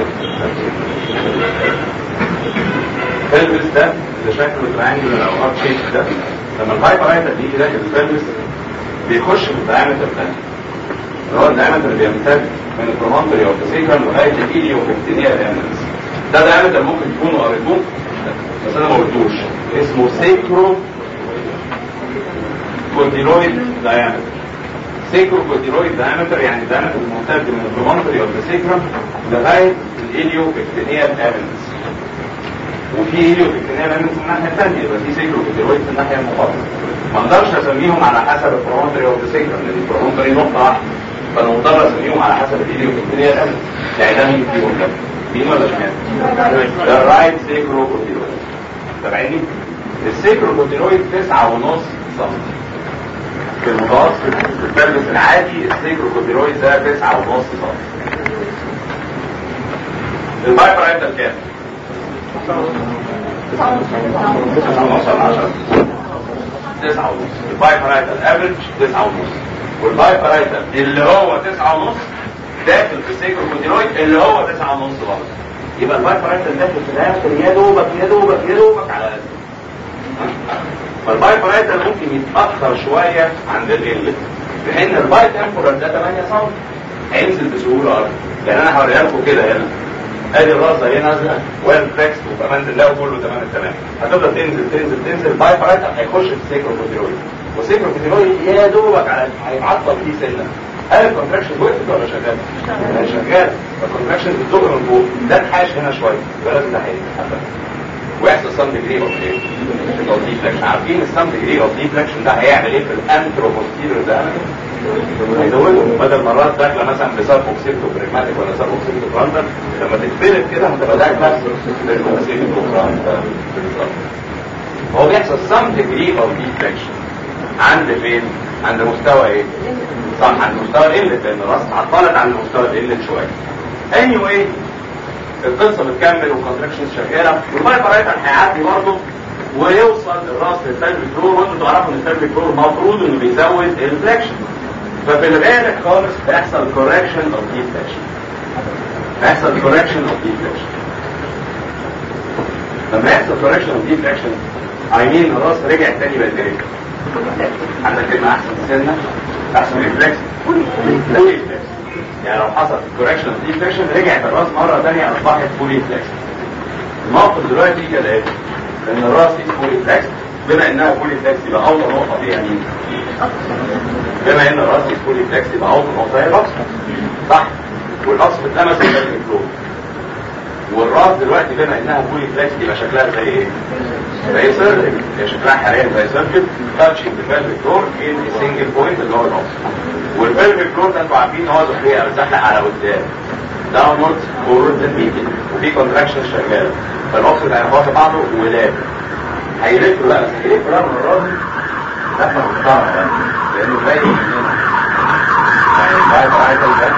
البلبس ده اللي شكله ترانجل او ارت شيب ده لما البايبرايتال بيجي داخل البلبس بيخش في الدايمتر ده اللي هو الدايمتر اللي بيمتد من البرومونتري اوف ذا سيكرم لغايه الايديو بكتيريا الامنس ده دايمتر ممكن تكونوا قريتوه بس انا ما قلتوش اسمه سيكرو كونديلويد دايمتر سيكرو كونديلويد دايمتر يعني دايمتر الممتد من البرومونتري اوف ذا سيكرم لغايه الايديو بكتيريا الامنس وفي هيليو بكتيريا الامنس من الناحيه الثانيه يبقى في سيكرو كونديلويد في الناحيه المقابله ما اقدرش اسميهم على حسب البرومونتري اوف ذا سيكرم لان البرومونتري نقطه واحده فانا مضطر اسميهم على حسب الايديو بكتيريا الامنس يعني ده مين فيهم ده؟ مين ولا شمال؟ ده رايت سيكرو كونديلويد تابعيني؟ السيكرو كونديلويد 9 ونص سم في المتوسط في البلبس العادي السيكرو كونديلويد ده 9 ونص سم البايبر هيبدا كام؟ 9 ونص على 10 9 ونص البايبر هيبدا الافرج 9 ونص والبايبر هيبدا اللي هو 9 ونص داخل في السيكرو كونديلويد اللي هو 9 ونص برضه يبقى البايبر هيبدا داخل في الاخر يا دوبك يا دوبك يا دوبك على قد فالباي برايتر ممكن يتأخر شوية عند ال في حين الباي تمبورال ده 8 سم هينزل بسهولة أكتر يعني أنا هوريها لكم كده هنا ادي الراسة هي نازلة ويل فليكس وكمان الله كله تمام التمام هتفضل تنزل تنزل تنزل الباي برايتر هيخش في السيكروكوتيرويد والسيكروكوتيرويد يا دوبك على هيتعطل فيه سنة هل الكونتراكشن وقفت ولا شغال؟ شغال الكونتراكشن بتدق من فوق ده اتحاش هنا شوية يبقى لازم ده هيتحسن ويحصل سم ديجري اوف ايه؟ اوف ديفلكشن عارفين السم ديجري اوف ديفلكشن ده هيعمل ايه في الانتروبوستيريور ده؟ هيزوده بدل مرات داخله مثلا بسبب اوكسيدو بريماتيك ولا سبب اوكسيدو فرانتال لما تتفلت كده هتبقى داخله بالاوكسيدو فرانتال هو بيحصل سم ديجري اوف ديفلكشن عند فين؟ عند مستوى ايه؟ صح عند مستوى القلة لان الراس اتعطلت عند مستوى القلة شويه. anyway القصه بتكمل والكونتراكشنز شغاله والباي بارايتال هيعدي برضه ويوصل الراس للبلفيك فلور وانتوا تعرفوا ان البلفيك فلور المفروض انه بيزود الفلكشن ففي الغالب خالص بيحصل كوركشن اوف ديفلكشن بيحصل كوركشن اوف ديفلكشن لما يحصل كوركشن اوف ديفلكشن عينين الراس رجع تاني بقت جريء عندك كلمه احسن سنه احسن ريفلكس فولي فلكس يعني لو حصل كوركشن اوف ديفلكشن رجعت الراس مره ثانيه اصبحت فولي فلكس الموقف دلوقتي كالاتي ان الراس دي فولي فلكس بما انها فولي فلكس يبقى اول نقطه فيها مين؟ بما ان الراس دي فولي فلكس يبقى اول نقطه هي الاقصى صح والاقصى اتلمس في الفلور والراس دلوقتي بما انها فولي فلكس يبقى شكلها زي ايه؟ زي سيركل هي شكلها حاليا زي سيركل تاتشنج ذا pelvic فلور ان سنجل بوينت اللي هو الاقصى والبلفيك فلور ده انتوا عارفين هو زحليقه بتزحلق على قدام داونورد فورورد اند ميديان وفي كونتراكشن شغاله فالاوكسيد هيخبط بعضه ولاد هيلف بقى هيلف بقى من الراجل لفه محترمه بقى لانه باين مننا يعني بعد عايز ده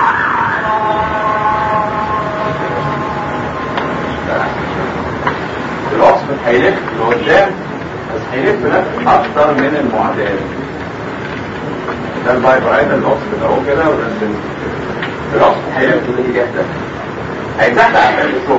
الاوكسيد هيلف لقدام بس هيلف لف اكتر من المعتاد ده البايبرايد الاوكسيد اهو كده وده السن الاوكسيد هيلف الاتجاه ده هيتزحلق على الفوق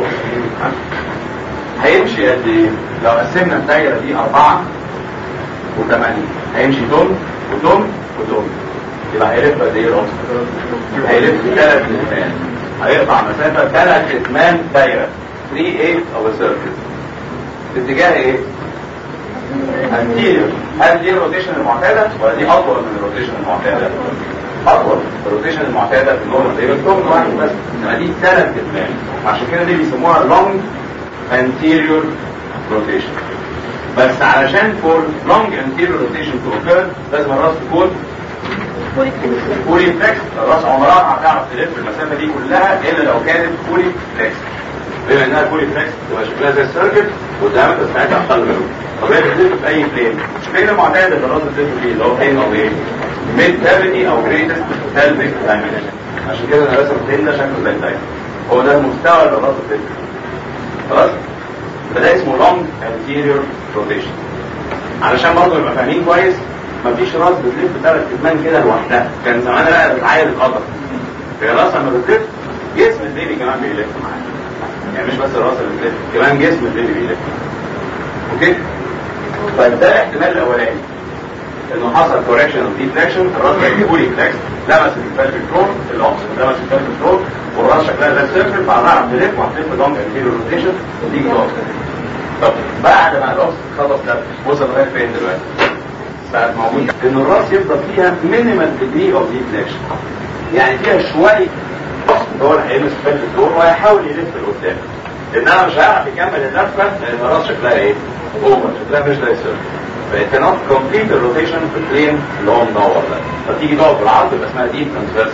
هيمشي قد ايه؟ لو قسمنا الدايره دي أربعة وثمانية هيمشي تون وتون وتون يبقى هيلف قد ايه الأوسط؟ هيلف ثلاث اتمان هيقطع مسافة ثلاث اتمان دايرة 3 8 of a circle الاتجاه ايه؟ anterior هل دي الروتيشن المعتادة ولا دي أطول من الروتيشن المعتادة؟ أطول الروتيشن المعتادة في النورمال دايما تون واحد بس انما دي ثلاث اتمان عشان كده دي بيسموها long anterior rotation بس علشان for long anterior rotation to occur لازم الراس تكون فولي فليكس الراس عمرها ما هتعرف تلف المسافه دي كلها الا لو كانت فولي فليكس بما انها فولي فليكس تبقى شكلها زي السيركل والدايمتر بتاعتها اقل منه طب هي بتلف في اي بلين الفين المعتاد اللي الراس بتلف فيه اللي هو بلين او ايه؟ ميد كافيتي او جريتست pelvic dimension عشان كده انا راسم البلين ده شكله زي الدايمتر هو ده المستوى اللي الراس بتلف خلاص فده اسمه long anterior rotation علشان برضه نبقى فاهمين كويس مفيش راس بتلف ثلاث كتمان كده لوحدها كان زمان بقى بتعاير القدر هي راس لما بتلف جسم البيبي كمان بيلف معاها يعني مش بس الراس اللي بتلف كمان جسم البيبي بيلف اوكي طيب ده الاحتمال الاولاني انه حصل كوركشن اوف ديفليكشن الراس بقى فولي فليكس لمس الفالفيك فلور الاوكسجين لمس الفالفيك فلور والراس شكلها زي السيركل فهنعرف نلف وهتلف لونج انتيريور روتيشن وتيجي تقف طب بعد ما الاوكسجين خلص ده وصل لغايه فين دلوقتي؟ ساعة موجود ان الراس يفضل فيها مينيمال ديجري اوف ديفليكشن يعني فيها شويه هو اللي هيلمس الفالفيك فلور وهيحاول يلف لقدام انما مش هيعرف يكمل اللفه لان الراس شكلها ايه؟ اوفر شكلها مش زي السيركل فانت كومبليت الروتيشن في البلين اللي هو مدور ده فتيجي تقف بالعرض يبقى اسمها دي ترانسفيرس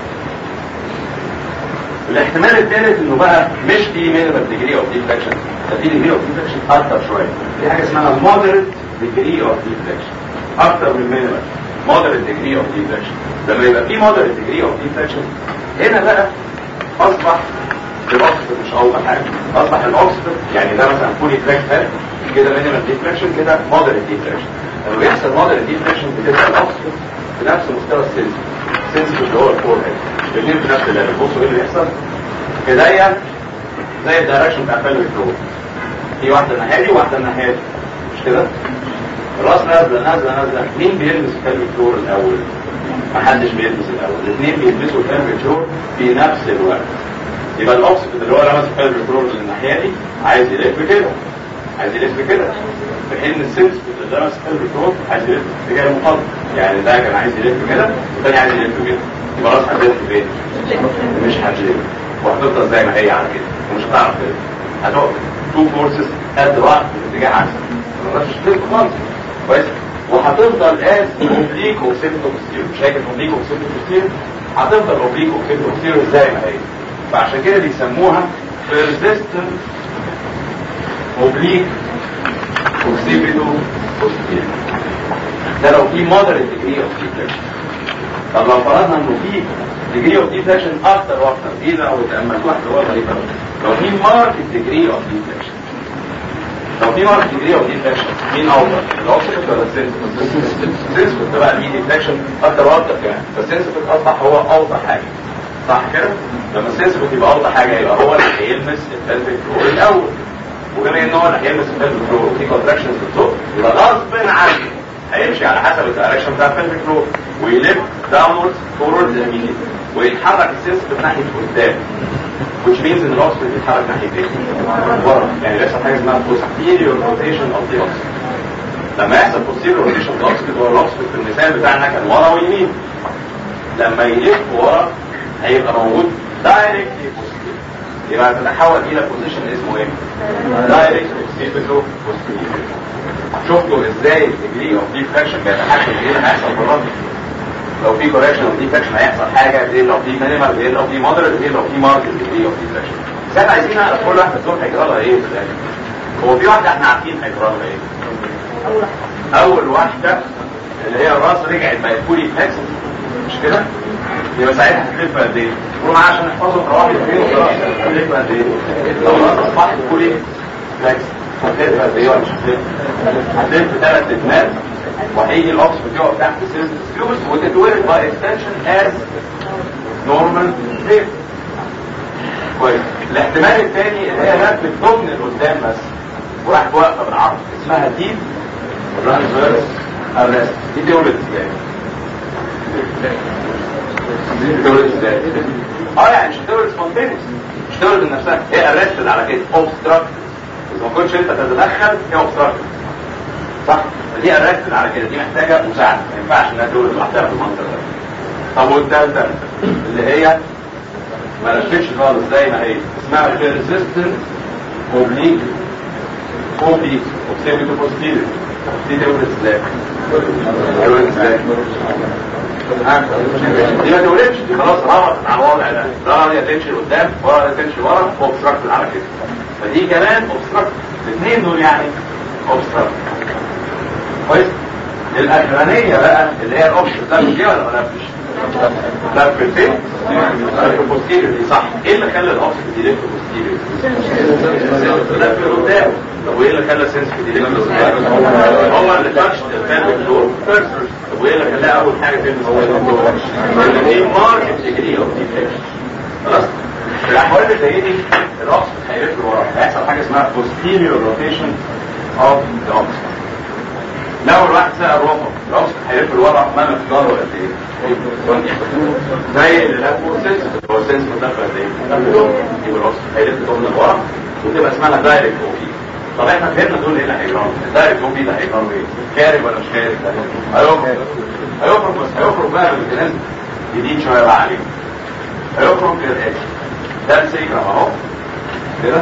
الاحتمال الثالث انه بقى مش في مينيمال ديجري اوف ديفليكشن ده في ديجري اوف ديفليكشن اكتر شويه في حاجه اسمها مودريت ديجري اوف ديفليكشن اكتر من مينيمال مودريت ديجري اوف ديفليكشن لما يبقى في مودريت ديجري اوف ديفليكشن هنا بقى اصبح الاوكسفورد مش اول حاجه اصبح الاوكسفورد يعني ده مثلا فولي فلاك فات كده مينيمال ديفليكشن كده مودريت ديفليكشن لما بيحصل مودريت ديفليكشن بتبقى الاوكسفورد في نفس مستوى السنس السنس اللي هو الفور هيد الاثنين في نفس الليفل بصوا ايه اللي بيحصل ايديا زي الدايركشن بتاع فالو الفلور في واحده الناحيه دي وواحده الناحيه دي مش كده الراس نازله نازله نازله مين بيلمس الفالو الفلور الاول محدش بيلمس الاول الاثنين بيلمسوا الفالو الفلور في نفس الوقت يبقى الاوكسيد اللي هو لمس الفالو الفلور الناحيه دي عايز يلف كده عايز يلف كده في حين السنس اللي لمس الفالو الفلور عايز يلف في اتجاه مقابل يعني ده كان عايز يلف كده والثاني عايز يلف كده يبقى راس هتلف فين؟ مش هتلف وهتفضل زي ما هي على كده ومش هتعرف تلف هتقف تو فورسز قد بعض في اتجاه عكسي ما تقدرش تلف خالص كويس وهتفضل از اوبليك اوكسيبتو بوستيريور شايف الاوبليك اوكسيبتو بوستيريور هتفضل اوبليك اوكسيبتو بوستيريور زي ما هي فعشان كده بيسموها persistent oblique occipital posterior ده لو في moderate degree of deflection طب لو فرضنا انه في ديجري اوف ديفليكشن اكتر واكتر ايه لو تاملتوا واحده هو غريب قوي لو في ماركت ديجري اوف ديفليكشن لو في ماركت ديجري اوف ديفليكشن مين افضل الاوكسيد ولا السنسيتيف السنسيتيف بقى ليه ديفليكشن اكتر واكتر كمان فالسنسيتيف اصبح هو اوضح حاجه صح كده لما السنسيتيف يبقى اوضح حاجه يبقى هو اللي هيلمس البلفيك فلور الاول وبما ان هو اللي هيلمس البلفيك فلور وفي كونتراكشنز في الصوت يبقى غصب عنه هيمشي على حسب الدايركشن بتاع البلفيك فلور ويلف داونورد فورورد يمين ويتحرك السنسيتيف ناحيه قدام which means ان الاوكسيد بيتحرك ناحيه ايه؟ ورا يعني بيحصل حاجه اسمها posterior rotation of the oxygen لما يحصل posterior rotation of the oxygen هو الاوكسيد في المثال بتاعنا كان ورا ويمين لما يلف ورا هيبقى موجود directly posterior يبقى تتحول الى بوزيشن اسمه ايه؟ direct posterior شفتوا ازاي الديجري اوف ديفراكشن بيتحكم في ايه اللي هيحصل في الرد لو في كوركشن اوف ديفراكشن هيحصل حاجه غير لو في مينيمال غير لو في مودريت غير لو في ماركت ديجري اوف ديفراكشن بس احنا عايزين نعرف كل واحده دول هيجرى لها ايه في الاخر هو في واحده احنا عارفين هيجرى لها ايه اول واحده اللي هي الراس رجعت بقت فولي فلكس مش كده يبقى ساعتها هتلف قد ايه؟ قولوا معايا عشان نحفظوا تراوح فين وتراوح هتلف قد ايه؟ لو الراس اصبحت فولي فلكس هتلف قد ايه ولا مش هتلف؟ هتلف ثلاث اتمام وهيجي الاوكس بتقف تحت سيلز سيوبس وتتولد باي اكستنشن از نورمال ريت كويس الاحتمال الثاني اللي هي لفت ضمن لقدام بس وراحت واقفه بالعرض اسمها ديب رانزرس ارست دي تولد ازاي؟ دي تولد ازاي؟ اه يعني مش تولد سبونتينيوس مش تولد من نفسها هي ارستد على كده اوبستراكت اذا ما كنتش انت تتدخل هي اوبستراكت صح؟ فدي اركز على كده دي محتاجه مساعده ما ينفعش انها تولد لوحدها في المنطقه ده طب والثالثه اللي هي ما لفتش خالص زي ما هي اسمها بيرسيستنت اوبليك كوبي اوبسيبيتو بوستيريور دي تولد ازاي؟ تولد ازاي؟ دي ما تولدش دي خلاص روت على الوضع ده لا هي تمشي لقدام ولا تمشي ورا اوبستراكت على كده فدي كمان اوبستراكت الاثنين دول يعني اوبستراكت كويس الاخرانيه بقى اللي هي الاوبشن ده مش ولا ما لفش لف فين لف بوستيريور دي صح ايه اللي خلى الاوبشن دي لف بوستيريور لف لقدام طب وايه اللي خلى السنس دي لف لقدام هو اللي تاتش الفالف فلور طب وايه اللي خلاها اول حاجه تلمس هو اللي دي ماركت ديجري اوف ديفليكشن خلاص في الاحوال اللي زي دي الاوبشن هيلف لورا هيحصل حاجه اسمها posterior rotation of the oxygen لو الواحد سأل روحه العصر هيلف لورا ما مقداره قد ايه؟ زي اللي لفه سنس هو سنس مدخل قد ايه؟ يبقى العصر هيلف ضمن لورا وتبقى اسمها دايركت اوبي طب احنا فهمنا دول ايه اللي هيجرام الدايركت اوبي ده هيجرام ايه؟ خارج ولا مش خارج؟ هيخرج هيخرج بس هيخرج بقى بالميكانيزم جديد شويه بقى عليه هيخرج كالاتي ده السيجرام اهو كده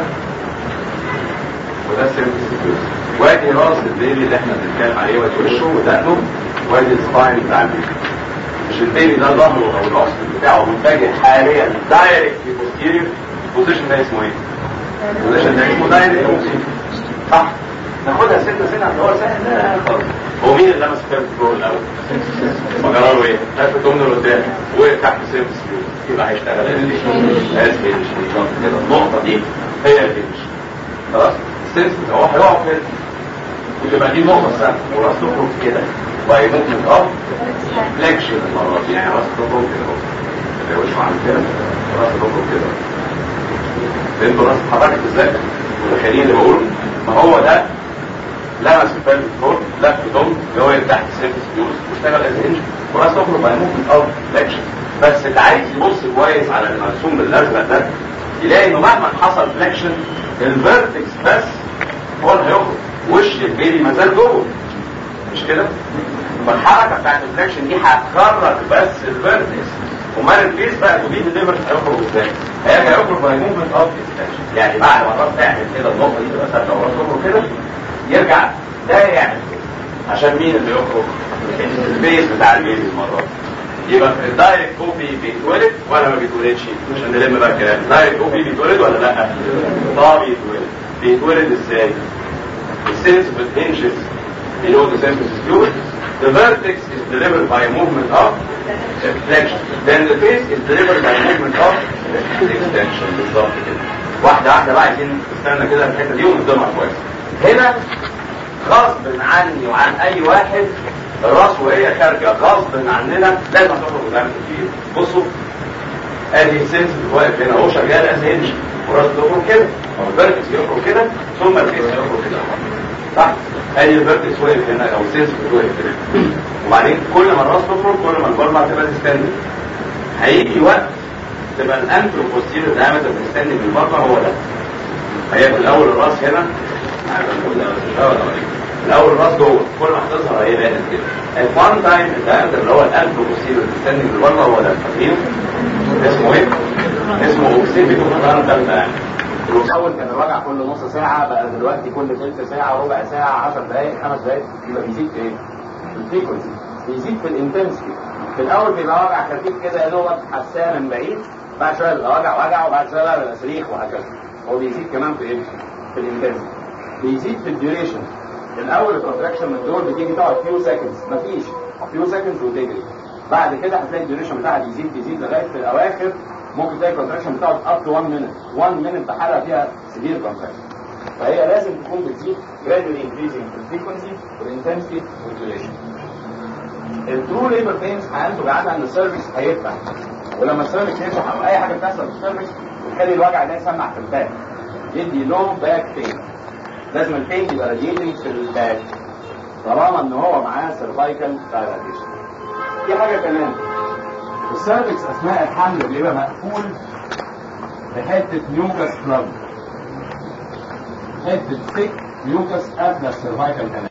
وده السيرفيس وادي راس البيبي اللي احنا بنتكلم عليه وادي وشه ودقنه وادي السباين بتاع البيبي مش البيبي ده ظهره او الاصل بتاعه متجه حاليا دايركت بوستيريور البوزيشن ده اسمه ايه؟ البوزيشن ده اسمه دايركت صح ناخدها سنه سنه اللي هو سهل لا خالص هو مين اللي لمس الفيرست فلور الاول؟ فقراره ايه؟ لف ضمن لقدام وقف تحت سيرفس يبقى هيشتغل از فينش كده النقطه دي هي الفينش خلاص السنس هو هيقف كده وتبقى دي نقطة سهلة وراس تخرج كده وهي ممكن تقف فليكشن المرة دي يعني راس تخرج كده اللي وشه عامل كده راس تخرج كده فهمتوا راس اتحركت ازاي؟ متخيلين اللي بقوله؟ ما هو ده لمس الفيلم فور لف ضم اللي هو تحت سيرفس فيوز واشتغل از انجن وراس تخرج بقى ممكن تقف فليكشن بس اللي عايز يبص كويس على المرسوم بالازرق ده يلاقي انه مهما حصل فليكشن الفيرتكس بس هو اللي هيخرج وش البيبي ما زال جوه مش كده؟ فالحركه بتاعت الفليكشن دي هتخرج بس الفيرتكس امال الفيس بقى تو بي ديليفرد هيخرج ازاي؟ هيجي هيخرج باي موفمنت اوف اكستنشن يعني بعد ما الراس تعمل كده النقطه دي تبقى ثابته والراس تخرج كده يرجع ده يعمل كده عشان مين اللي يخرج؟ الفيس بتاع البيبي المره دي يبقى الدايركت كوبي بيتولد ولا ما بيتولدش عشان نلم بقى الكلام الدايركت كوبي بيتولد ولا لا؟ اه بيتولد بيتولد ازاي؟ السنس بتنجز below the symphysis fluid. The vertex is delivered by a movement of flexion. Then the face is delivered by a movement of extension بالظبط كده. واحدة واحدة بقى عايزين نستنى كده الحتة دي ونصدمها كويس. هنا غصب عني وعن أي واحد الراس وهي خارجة غصب عننا لازم تخرج قدام الكتير. بصوا ادي السنس واقف هنا اهو شغال از هيدج وراس بيخرج كده او الفيرتكس يخرج كده ثم الفيس يخرج كده صح ادي الفيرتكس واقف هنا او السنس واقف كده وبعدين كل ما الراس تخرج كل ما البلبع تبقى تستند هيجي وقت تبقى الانترو بوستيريور دايمتر بتستند بالبلبع هو ده هي في الاول الراس هنا الاول الراس جوه كل ما هتظهر هي بانت كده at one time الدايمتر اللي هو الانترو بوستيريور بتستند بالبلبع هو ده فاكرين اسمه ايه؟ اسمه اوكسيبيتو فاندل يعني الاول كان الوجع كل نص ساعة بقى دلوقتي كل ثلث ساعة ربع ساعة 10 دقايق خمس دقايق يبقى بيزيد في ايه؟ في الفريكونسي بيزيد في الانتنسيتي في الاول بيبقى وجع خفيف كده يا دوبك حساسية من بعيد بعد شوية بيبقى وجع وجع وبعد شوية بقى بيبقى صريخ وهكذا هو بيزيد كمان في ايه؟ في الانتنسيتي بيزيد في الديوريشن الاول الكونتراكشن من دول بتيجي تقعد فيو سكندز مفيش فيو سكندز وتجري بعد كده هتلاقي الديوريشن بتاعها بيزيد بيزيد لغايه في الاواخر ممكن تلاقي الكونتراكشن بتاعه اب تو 1 مينت 1 مينت بحالها فيها سيفير كونتراكشن فهي لازم تكون بتزيد gradually increasing في الفريكونسي والانتنسيتي والديوريشن الترو ليبر بينز هينتج عنها ان السيرفكس هيفتح ولما السيرفكس يفتح او اي حاجه بتحصل في السيرفكس بتخلي الوجع ده يسمع في الباك يدي لو باك بين لازم البين يبقى راديتنج في الباك طالما ان هو معاه سيرفايكال دايلاتيشن في حاجه كمان السيرفكس اثناء الحمل بيبقى مقفول بحته ميوكس بلاد حته ثيك ميوكس قبل السيرفايكال كمان